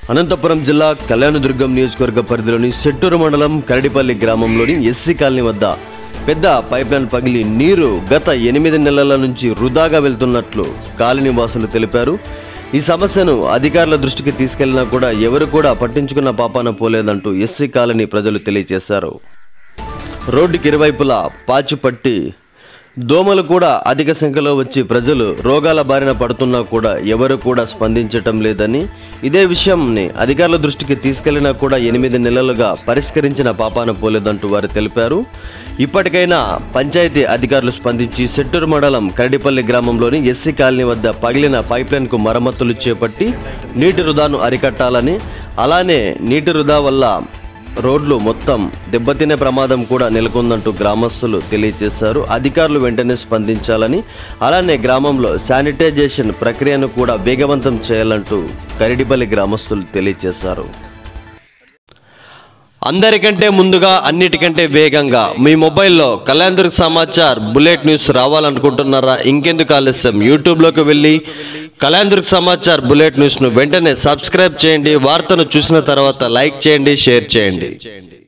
అనంతపురం జిల్లా కళ్యాణదుర్గం నియోజకవర్గ పరిధిలోని సెట్టూరు మండలం కరడిపల్లి గ్రామంలోని ఎస్సీ కాలనీ వద్ద పెద్ద పైప్లైన్ పగిలి నీరు గత ఎనిమిది నెలల నుంచి వృధాగా వెళ్తున్నట్లు కాలనీ వాసులు తెలిపారు ఈ సమస్యను అధికారుల దృష్టికి తీసుకెళ్లినా కూడా ఎవరు కూడా పట్టించుకున్న పాపాన పోలేదంటూ ఎస్సీ కాలనీ ప్రజలు తెలియజేశారు రోడ్డుకి ఇరువైపులా పాచి పట్టి దోమలు కూడా అధిక సంఖ్యలో వచ్చి ప్రజలు రోగాల బారిన పడుతున్నా కూడా ఎవరు కూడా స్పందించటం లేదని ఇదే విషయంని అధికారుల దృష్టికి తీసుకెళ్లినా కూడా ఎనిమిది నెలలుగా పరిష్కరించిన పాపాన పోలేదంటూ వారు తెలిపారు ఇప్పటికైనా పంచాయతీ అధికారులు స్పందించి సెట్టూరు మండలం కరడిపల్లి గ్రామంలోని ఎస్సీ కాలనీ వద్ద పగిలిన పైప్లైన్కు మరమ్మతులు చేపట్టి నీటి వృధాను అరికట్టాలని అలానే నీటి వృధా వల్ల రోడ్లు మొత్తం దెబ్బతినే ప్రమాదం కూడా నెలకొందంటూ గ్రామస్తులు తెలియజేశారు అధికారులు వెంటనే స్పందించాలని అలానే గ్రామంలో శానిటైజేషన్ ప్రక్రియను కూడా వేగవంతం చేయాలంటూ కరిడిపల్లి గ్రామస్తులు తెలియజేశారు అందరికంటే ముందుగా అన్నిటికంటే వేగంగా మీ మొబైల్లో కళ్యాణదుర్గ సమాచార్ బుల్లెట్ న్యూస్ రావాలనుకుంటున్నారా ఇంకెందుకు ఆలస్యం యూట్యూబ్లోకి వెళ్ళి కళ్యాణదుర్గ సమాచార్ బుల్లెట్ న్యూస్ను వెంటనే సబ్స్క్రైబ్ చేయండి వార్తను చూసిన తర్వాత లైక్ చేయండి షేర్ చేయండి